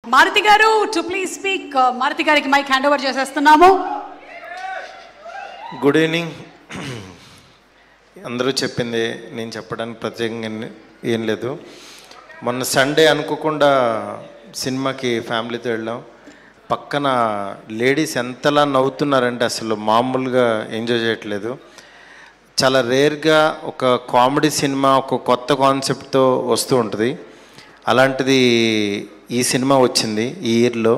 మారుతి గారు to please speak Maruthi గారికి mic hand over చేసేస్తున్నాము గుడ్ ఈవినింగ్ అందరూ చెప్పింది నేను చెప్పడానికి ప్రత్యేకంగా ఏం- ఏం లేదు మొన్న సండే అనుకోకుండా సినిమాకి ఫ్యామిలీతో వెళ్ళాం పక్కన లేడీస్ ఎంతలా నవ్వుతున్నారంటే అసలు మామూలుగా ఎంజాయ్ చేయట్లేదు చాలా రేర్గా ఒక కామెడీ సినిమా ఒక కొత్త కాన్సెప్ట్తో వస్తూ ఉంటుంది అలాంటిది ఈ సినిమా వచ్చింది ఈ ఇయర్లో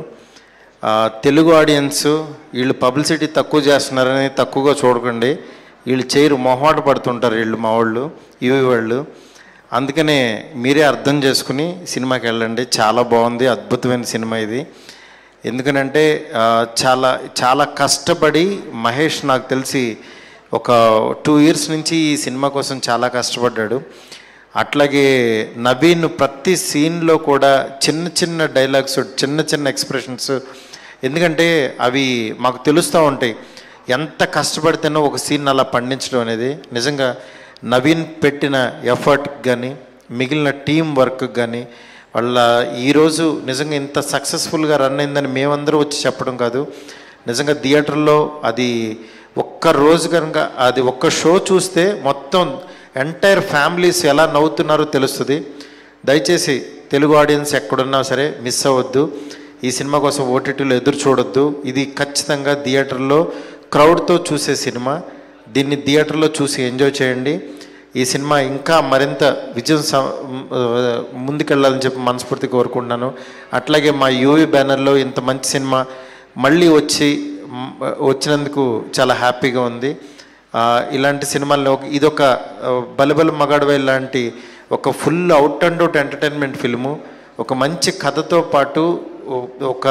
ఆ, తెలుగు ఆడియన్స్ వీళ్ళు పబ్లిసిటీ తక్కువ చేస్తున్నారని తక్కువగా చూడకండి వీళ్ళు చేయరు మొహమాట పడుతుంటారు వీళ్ళు మా వాళ్ళు ఇవి వాళ్ళు అందుకనే మీరే అర్థం చేసుకుని సినిమాకి వెళ్ళండి చాలా బాగుంది అద్భుతమైన సినిమా ఇది ఎందుకనంటే ఆ, చాలా చాలా కష్టపడి మహేష్ నాకు తెలిసి ఒక టూ ఇయర్స్ నుంచి ఈ సినిమా కోసం చాలా కష్టపడ్డాడు అట్లాగే నవీన్ ప్రతి సీన్లో కూడా చిన్న చిన్న డైలాగ్స్ చిన్న చిన్న ఎక్స్ప్రెషన్స్ ఎందుకంటే అవి మాకు తెలుస్తూ ఉంటాయి ఎంత కష్టపడితేనో ఒక సీన్ అలా పండించడం అనేది నిజంగా నవీన్ పెట్టిన ఎఫర్ట్ కానీ మిగిలిన టీం వర్క్ కానీ వాళ్ళ ఈరోజు నిజంగా ఇంత సక్సెస్ఫుల్గా రన్ అయిందని మేమందరం వచ్చి చెప్పడం కాదు నిజంగా థియేటర్లో అది ఒక్క రోజు కనుక అది ఒక్క షో చూస్తే మొత్తం ఎంటైర్ ఫ్యామిలీస్ ఎలా నవ్వుతున్నారో తెలుస్తుంది దయచేసి తెలుగు ఆడియన్స్ ఎక్కడున్నా సరే మిస్ అవ్వద్దు ఈ సినిమా కోసం ఓటీటీలో ఎదురు చూడొద్దు ఇది ఖచ్చితంగా థియేటర్లో క్రౌడ్తో చూసే సినిమా దీన్ని థియేటర్లో చూసి ఎంజాయ్ చేయండి ఈ సినిమా ఇంకా మరింత విజయం స- ముందుకెళ్ళాలని చెప్పి మనస్ఫూర్తి కోరుకుంటున్నాను అట్లాగే మా యూవీ బ్యానర్లో ఇంత మంచి సినిమా మళ్ళీ వచ్చి మ్, వచ్చినందుకు చాలా హ్యాపీగా ఉంది ఆ, ఇలాంటి సినిమాల్లో ఒక- ఇదొక ఆ, బలబల మగాడవై లాంటి ఒక full out and out entertainment film ఒక మంచి కథతో పాటు ఓ- ఒక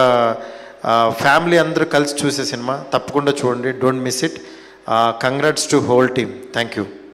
ఫ్యామిలీ అందరూ కలిసి చూసే సినిమా తప్పకుండా చూడండి don't miss it congrats to whole team thank you